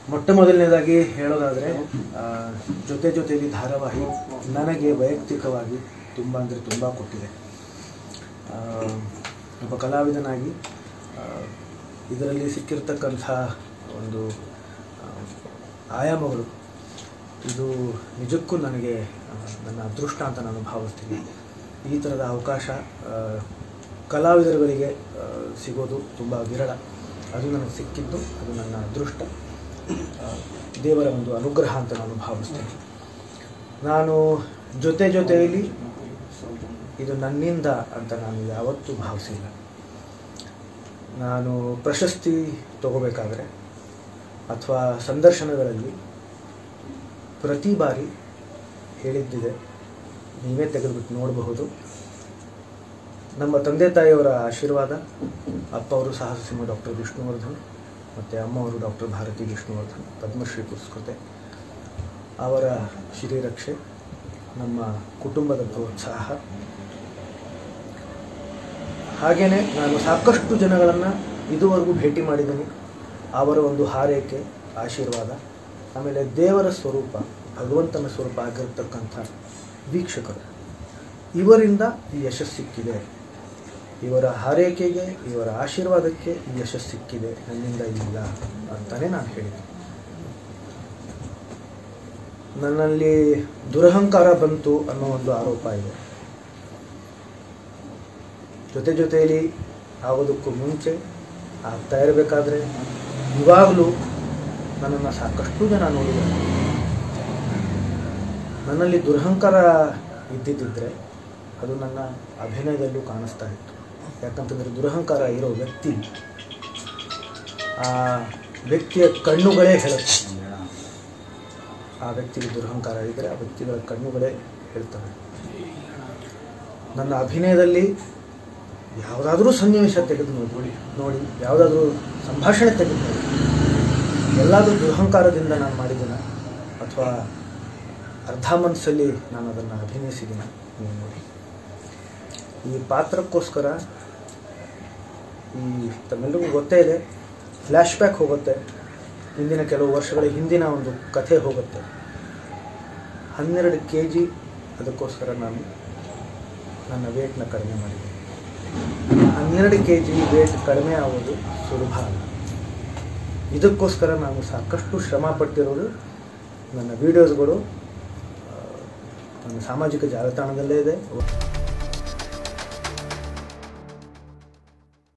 ಮೊಟ್ಟ ಮೊದಲನೇದಾಗಿ ಹೇಳೋದಾದರೆ ಜೊತೆ ಜೊತೆಯಲ್ಲಿ ಧಾರಾವಾಹಿ ನನಗೆ ವೈಯಕ್ತಿಕವಾಗಿ ತುಂಬ ಅಂದರೆ ತುಂಬ ಕೊಟ್ಟಿದೆ ಆ, ಒಬ್ಬ ಕಲಾವಿದನಾಗಿ ಆ, ಇದರಲ್ಲಿ ಸಿಕ್ಕಿರ್ತಕ್ಕಂಥ ಒಂದು ಆ, ಆಯಾಮಗಳು ಇದು ನಿಜಕ್ಕೂ ನನಗೆ ಆ, ನನ್ನ ಅದೃಷ್ಟ ಅಂತ ನಾನು ಭಾವಿಸ್ತೀನಿ ಈ ಥರದ ಅವಕಾಶ ಆ, ಕಲಾವಿದರುಗಳಿಗೆ ಆ, ಸಿಗೋದು ತುಂಬ ವಿರಳ ಅದು ನನಗೆ ಸಿಕ್ಕಿದ್ದು ಅದು ನನ್ನ ಅದೃಷ್ಟ ಆ, ದೇವರ ಒಂದು ಅನುಗ್ರಹ ಅಂತ ನಾನು ಭಾವಿಸ್ತೇನೆ ನಾನು ಜೊತೆ ಜೊತೆಯಲ್ಲಿ ಇದು ನನ್ನಿಂದ ಅಂತ ನಾನು ಯಾವತ್ತೂ ಭಾವಿಸಿಲ್ಲ ನಾನು ಪ್ರಶಸ್ತಿ ತಗೋಬೇಕಾದ್ರೆ ಅಥವಾ ಸಂದರ್ಶನಗಳಲ್ಲಿ ಪ್ರತಿ ಬಾರಿ ಹೇಳಿದ್ದಿದೆ ನೀವೇ ತೆಗೆದುಬಿಟ್ಟು ನೋಡಬಹುದು ನಮ್ಮ ತಂದೆ ತಾಯಿಯವರ ಆಶೀರ್ವಾದ ಅಪ್ಪ ಅವರು ಸಾಹಸ ಸಿಂಹ ಡಾಕ್ಟರ್ ವಿಷ್ಣುವರ್ಧನ್ ಮತ್ತು ಅಮ್ಮವರು ಡಾಕ್ಟರ್ ಭಾರತಿ ವಿಷ್ಣುವರ್ಧನ್ ಪದ್ಮಶ್ರೀ ಪುರಸ್ಕೃತೆ ಅವರ ಶ್ರೀರಕ್ಷೆ ನಮ್ಮ ಕುಟುಂಬದ ಪ್ರೋತ್ಸಾಹ ಹಾಗೆಯೇ ನಾನು ಸಾಕಷ್ಟು ಜನಗಳನ್ನು ಇದುವರೆಗೂ ಭೇಟಿ ಮಾಡಿದ್ದೀನಿ ಅವರ ಒಂದು ಹಾರೈಕೆ ಆಶೀರ್ವಾದ ಆಮೇಲೆ ದೇವರ ಸ್ವರೂಪ ಭಗವಂತನ ಸ್ವರೂಪ ಆಗಿರತಕ್ಕಂಥ ವೀಕ್ಷಕರು ಇವರಿಂದ ಈ ಯಶಸ್ಸು ಸಿಕ್ಕಿದೆ ಇವರ ಹಾರೈಕೆಗೆ ಇವರ ಆಶೀರ್ವಾದಕ್ಕೆ ಈ ಯಶಸ್ಸು ಸಿಕ್ಕಿದೆ ನನ್ನಿಂದ ಇಲ್ಲ ಅಂತಲೇ ನಾನು ಹೇಳಿದ್ದೆ ನನ್ನಲ್ಲಿ ದುರಹಂಕಾರ ಬಂತು ಅನ್ನೋ ಒಂದು ಆರೋಪ ಇದೆ ಜೊತೆ ಜೊತೆಯಲ್ಲಿ ಆಗೋದಕ್ಕೂ ಮುಂಚೆ ಆಗ್ತಾ ಇರಬೇಕಾದ್ರೆ ಇವಾಗಲೂ ನನ್ನನ್ನು ಸಾಕಷ್ಟು ಜನ ನೋಡಿದ್ದಾರೆ ನನ್ನಲ್ಲಿ ದುರಹಂಕಾರ ಇದ್ದಿದ್ದಿದ್ರೆ ಅದು ನನ್ನ ಅಭಿನಯದಲ್ಲೂ ಕಾಣಿಸ್ತಾ ಇತ್ತು ಯಾಕಂತಂದರೆ ದುರಹಂಕಾರ ಇರೋ ವ್ಯಕ್ತಿ ಆ ವ್ಯಕ್ತಿಯ ಕಣ್ಣುಗಳೇ ಹೇಳುತ್ತೆ ಆ ವ್ಯಕ್ತಿಗೆ ದುರಹಂಕಾರ ಇದ್ದರೆ ಆ ವ್ಯಕ್ತಿಗಳ ಕಣ್ಣುಗಳೇ ಹೇಳ್ತವೆ ನನ್ನ ಅಭಿನಯದಲ್ಲಿ ಯಾವುದಾದ್ರೂ ಸನ್ನಿವೇಶ ತೆಗೆದು ನೋಡಿ ನೋಡಿ ಯಾವುದಾದ್ರೂ ಸಂಭಾಷಣೆ ತೆಗೆದು ನೋಡಿ ಎಲ್ಲಾದರೂ ದುರಹಂಕಾರದಿಂದ ನಾನು ಮಾಡಿದ್ದೀನ ಅಥವಾ ಅರ್ಧ ಮನಸ್ಸಲ್ಲಿ ನಾನು ಅದನ್ನು ಅಭಿನಯಿಸಿದ್ದೀನ ನೀವು ನೋಡಿ ಈ ಪಾತ್ರಕ್ಕೋಸ್ಕರ ಈ ತಮ್ಮೆಲ್ಲರಿಗೂ ಗೊತ್ತೇ ಇದೆ ಫ್ಲ್ಯಾಶ್ ಬ್ಯಾಕ್ ಹೋಗುತ್ತೆ ಹಿಂದಿನ ಕೆಲವು ವರ್ಷಗಳ ಹಿಂದಿನ ಒಂದು ಕಥೆ ಹೋಗುತ್ತೆ ಹನ್ನೆರಡು ಕೆ ಜಿ ಅದಕ್ಕೋಸ್ಕರ ನಾನು ನನ್ನ ವೇಟ್ನ ಕಡಿಮೆ ಮಾಡಿದೆ ಹನ್ನೆರಡು ಕೆ ಜಿ ವೇಟ್ ಕಡಿಮೆ ಆಗೋದು ಸುಲಭ ಅಲ್ಲ ಇದಕ್ಕೋಸ್ಕರ ನಾನು ಸಾಕಷ್ಟು ಶ್ರಮ ಪಟ್ಟಿರೋದು ನನ್ನ ವೀಡಿಯೋಸ್ಗಳು ಆ, ನನ್ನ ಸಾಮಾಜಿಕ ಜಾಲತಾಣದಲ್ಲೇ ಇದೆ